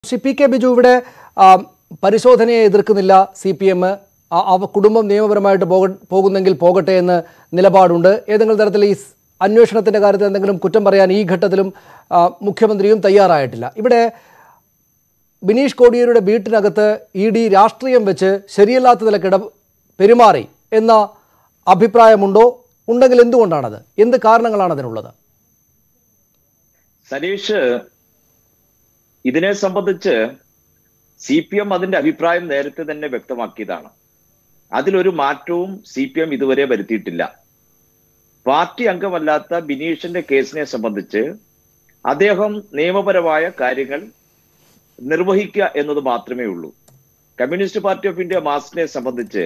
Shri P K Biju ഇവിടെ ആ, പരിശോധനയെ എതിർക്കുന്നില്ല സി പി എം അവ കുടുംബം നിയമപരമായിട്ട് പോക പോകുന്നെങ്കിൽ പോകട്ടെ എന്ന് നിലപാടുണ്ട് ഏതെങ്കിലും തരത്തിൽ ഈ സ് അന്വേഷണത്തിന്റെ കാര്യത്തിൽ എന്തെങ്കിലും കുറ്റം പറയാൻ ഈ ഘട്ടത്തിലും ആ, മുഖ്യമന്ത്രിയും തയ്യാറായിട്ടില്ല ഇവിടെ ബിനീഷ് കോടിയേരിയുടെ വീട്ടിനകത്ത് ഇ ഡി രാഷ്ട്രീയം വെച്ച് ശരിയല്ലാത്ത നിലക്കിട പെരുമാറി എന്ന അഭിപ്രായമുണ്ടോ ഉണ്ടെങ്കിൽ എന്തുകൊണ്ടാണത് എന്ത് കാരണങ്ങളാണ് അതിനുള്ളത് സനീഷ് ഇതിനെ സംബന്ധിച്ച് സി പി എം അതിന്റെ അഭിപ്രായം നേരത്തെ തന്നെ വ്യക്തമാക്കിയതാണ് അതിലൊരു മാറ്റവും സി പി എം ഇതുവരെ വരുത്തിയിട്ടില്ല പാർട്ടി അംഗമല്ലാത്ത ബിനീഷിന്റെ കേസിനെ സംബന്ധിച്ച് അദ്ദേഹം നിയമപരമായ കാര്യങ്ങൾ നിർവഹിക്കുക എന്നത് മാത്രമേ ഉള്ളൂ കമ്മ്യൂണിസ്റ്റ് പാർട്ടി ഓഫ് ഇന്ത്യ മാസിനെ സംബന്ധിച്ച്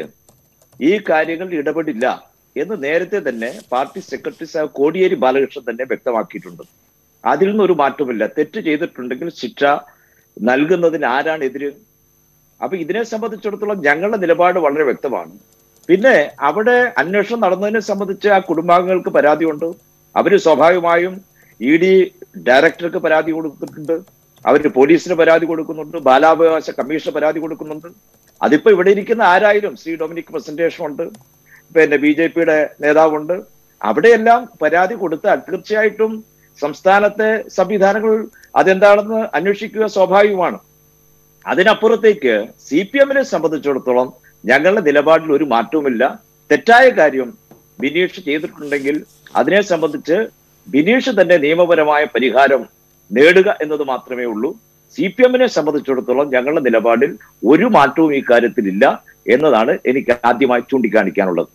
ഈ കാര്യങ്ങൾ ഇടപെടില്ല എന്ന് നേരത്തെ തന്നെ പാർട്ടി സെക്രട്ടറി സാഹ് കോടിയേരി ബാലകൃഷ്ണൻ തന്നെ വ്യക്തമാക്കിയിട്ടുണ്ട് അതിൽ നിന്നൊരു മാറ്റമില്ല തെറ്റ് ചെയ്തിട്ടുണ്ടെങ്കിൽ ശിക്ഷ നൽകുന്നതിന് ആരാണ് എതിര് അപ്പൊ ഇതിനെ സംബന്ധിച്ചിടത്തോളം ഞങ്ങളുടെ നിലപാട് വളരെ വ്യക്തമാണ് പിന്നെ അവിടെ അന്വേഷണം നടന്നതിനെ സംബന്ധിച്ച് ആ കുടുംബാംഗങ്ങൾക്ക് പരാതിയുണ്ട് അവര് സ്വാഭാവികമായും ഇ ഡി ഡയറക്ടർക്ക് പരാതി കൊടുത്തിട്ടുണ്ട് അവര് പോലീസിന് പരാതി കൊടുക്കുന്നുണ്ട് ബാലാവകാശ കമ്മീഷന് പരാതി കൊടുക്കുന്നുണ്ട് അതിപ്പോ ഇവിടെ ഇരിക്കുന്ന ആരായാലും ശ്രീ ഡൊമിനിക് പ്രസന്റേഷൻ ഉണ്ട് പിന്നെ ബി ജെ പിയുടെ നേതാവുണ്ട് അവിടെയെല്ലാം പരാതി കൊടുത്താൽ തീർച്ചയായിട്ടും സംസ്ഥാനത്തെ സംവിധാനങ്ങൾ അതെന്താണെന്ന് അന്വേഷിക്കുക സ്വാഭാവികമാണ് അതിനപ്പുറത്തേക്ക് സി പി എമ്മിനെ സംബന്ധിച്ചിടത്തോളം ഞങ്ങളുടെ നിലപാടിൽ ഒരു മാറ്റവുമില്ല തെറ്റായ കാര്യം ബിനീഷ് ചെയ്തിട്ടുണ്ടെങ്കിൽ അതിനെ സംബന്ധിച്ച് ബിനീഷ് തന്നെ നിയമപരമായ പരിഹാരം നേടുക എന്നത് മാത്രമേ ഉള്ളൂ സി പി എമ്മിനെ സംബന്ധിച്ചിടത്തോളം ഞങ്ങളുടെ നിലപാടിൽ ഒരു മാറ്റവും ഈ കാര്യത്തിലില്ല എന്നതാണ് എനിക്ക് ആദ്യമായി ചൂണ്ടിക്കാണിക്കാനുള്ളത്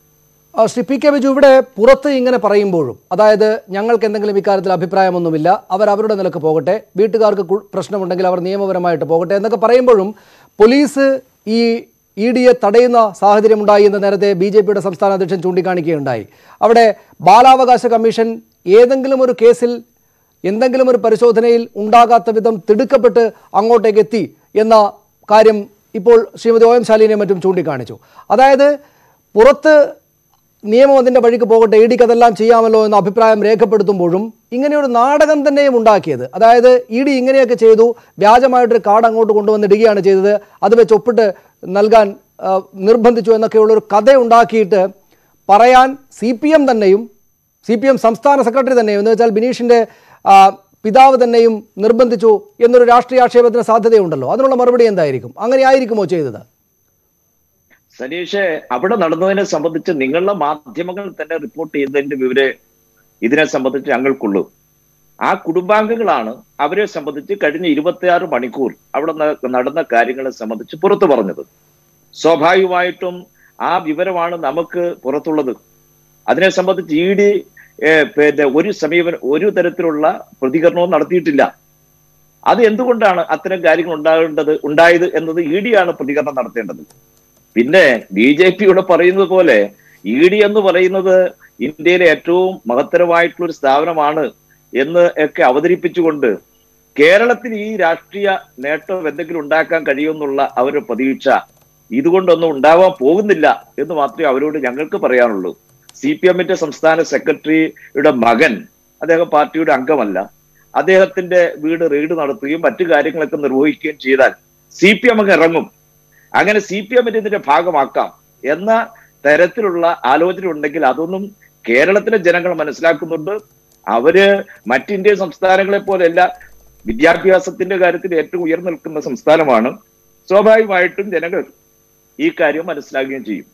ആ, ശ്രീ പി കെ ബിജു ഇവിടെ പുറത്ത് ഇങ്ങനെ പറയുമ്പോഴും അതായത് ഞങ്ങൾക്ക് എന്തെങ്കിലും ഇക്കാര്യത്തിൽ അഭിപ്രായമൊന്നുമില്ല അവർ അവരുടെ നിലക്ക് പോകട്ടെ വീട്ടുകാർക്ക് കു- പ്രശ്നമുണ്ടെങ്കിൽ അവർ നിയമപരമായിട്ട് പോകട്ടെ എന്നൊക്കെ പറയുമ്പോഴും പോലീസ് ഈ ഇ ഡിയെ തടയുന്ന സാഹചര്യം ഉണ്ടായി എന്ന് നേരത്തെ ബി ജെ പിയുടെ സംസ്ഥാന അധ്യക്ഷൻ ചൂണ്ടിക്കാണിക്കുകയുണ്ടായി അവിടെ ബാലാവകാശ കമ്മീഷൻ ഏതെങ്കിലും ഒരു കേസിൽ എന്തെങ്കിലും ഒരു പരിശോധനയിൽ ഉണ്ടാകാത്ത വിധം തിടുക്കപ്പെട്ട് അങ്ങോട്ടേക്ക് എത്തി എന്ന കാര്യം ഇപ്പോൾ ശ്രീമതി ഒ എം ശാലിനെയും മറ്റും ചൂണ്ടിക്കാണിച്ചു അതായത് പുറത്ത് നിയമം അതിൻ്റെ വഴിക്ക് പോകട്ടെ ഇ ഡിക്ക് അതെല്ലാം ചെയ്യാമല്ലോ എന്ന അഭിപ്രായം രേഖപ്പെടുത്തുമ്പോഴും ഇങ്ങനെയൊരു നാടകം തന്നെയും ഉണ്ടാക്കിയത് അതായത് ഇ ഡി ഇങ്ങനെയൊക്കെ ചെയ്തു വ്യാജമായിട്ടൊരു കാർഡ് അങ്ങോട്ട് കൊണ്ടുവന്നിടുകയാണ് ചെയ്തത് അത് വെച്ച് ഒപ്പിട്ട് നൽകാൻ ആ, നിർബന്ധിച്ചു എന്നൊക്കെയുള്ള ഒരു കഥ ഉണ്ടാക്കിയിട്ട് പറയാൻ സി പി എം തന്നെയും സി പി എം സംസ്ഥാന സെക്രട്ടറി തന്നെയും എന്ന് വെച്ചാൽ ബിനീഷിൻ്റെ ആ, പിതാവ് തന്നെയും നിർബന്ധിച്ചു എന്നൊരു രാഷ്ട്രീയ ആക്ഷേപത്തിന് സാധ്യതയുണ്ടല്ലോ അതിനുള്ള മറുപടി എന്തായിരിക്കും അങ്ങനെ ആയിരിക്കുമോ ചെയ്തത് സനീഷ് അവിടെ നടന്നതിനെ സംബന്ധിച്ച് നിങ്ങളുടെ മാധ്യമങ്ങൾ തന്നെ റിപ്പോർട്ട് ചെയ്തതിന്റെ വിവരെ ഇതിനെ സംബന്ധിച്ച് ഞങ്ങൾക്കുള്ളൂ ആ കുടുംബാംഗങ്ങളാണ് അവരെ സംബന്ധിച്ച് കഴിഞ്ഞ ഇരുപത്തിയാറ് മണിക്കൂർ അവിടെ ന- നടന്ന കാര്യങ്ങളെ സംബന്ധിച്ച് പുറത്തു പറഞ്ഞത് സ്വാഭാവികമായിട്ടും ആ വിവരമാണ് നമുക്ക് പുറത്തുള്ളത് അതിനെ സംബന്ധിച്ച് ഇ ഡി പിന്നെ ഒരു സമീപനം ഒരു തരത്തിലുള്ള പ്രതികരണവും നടത്തിയിട്ടില്ല അത് എന്തുകൊണ്ടാണ് അത്തരം കാര്യങ്ങൾ ഉണ്ടാകേണ്ടത് ഉണ്ടായത് എന്നത് ഇ ഡി ആണ് പ്രതികരണം നടത്തേണ്ടത് പിന്നെ ബി ജെ പിയുടെ പറയുന്നത് പോലെ ഇ ഡി എന്ന് പറയുന്നത് ഇന്ത്യയിലെ ഏറ്റവും മഹത്തരമായിട്ടുള്ള ഒരു സ്ഥാപനമാണ് എന്ന് ഒക്കെ അവതരിപ്പിച്ചുകൊണ്ട് കേരളത്തിൽ ഈ രാഷ്ട്രീയ നേട്ടം എന്തെങ്കിലും ഉണ്ടാക്കാൻ കഴിയുമെന്നുള്ള അവരുടെ പ്രതീക്ഷ ഇതുകൊണ്ടൊന്നും ഉണ്ടാവാൻ പോകുന്നില്ല എന്ന് മാത്രമേ അവരോട് ഞങ്ങൾക്ക് പറയാനുള്ളൂ സി പി എമ്മിന്റെ സംസ്ഥാന സെക്രട്ടറിയുടെ മകൻ അദ്ദേഹം പാർട്ടിയുടെ അംഗമല്ല അദ്ദേഹത്തിന്റെ വീട് റെയ്ഡ് നടത്തുകയും മറ്റു കാര്യങ്ങളൊക്കെ നിർവഹിക്കുകയും ചെയ്താൽ സി പി എം അങ്ങ് ഇറങ്ങും അങ്ങനെ സി പി എമ്മിന്റെ ഇതിന്റെ ഭാഗമാക്കാം എന്ന തരത്തിലുള്ള ആലോചന ഉണ്ടെങ്കിൽ അതൊന്നും കേരളത്തിലെ ജനങ്ങൾ മനസ്സിലാക്കുന്നുണ്ട് അവര് മറ്റിന്ത്യൻ സംസ്ഥാനങ്ങളെ പോലെയല്ല വിദ്യാഭ്യാസത്തിന്റെ കാര്യത്തിൽ ഏറ്റവും ഉയർന്നു നിൽക്കുന്ന സംസ്ഥാനമാണ് സ്വാഭാവികമായിട്ടും ജനങ്ങൾ ഈ കാര്യം മനസ്സിലാക്കുകയും ചെയ്യും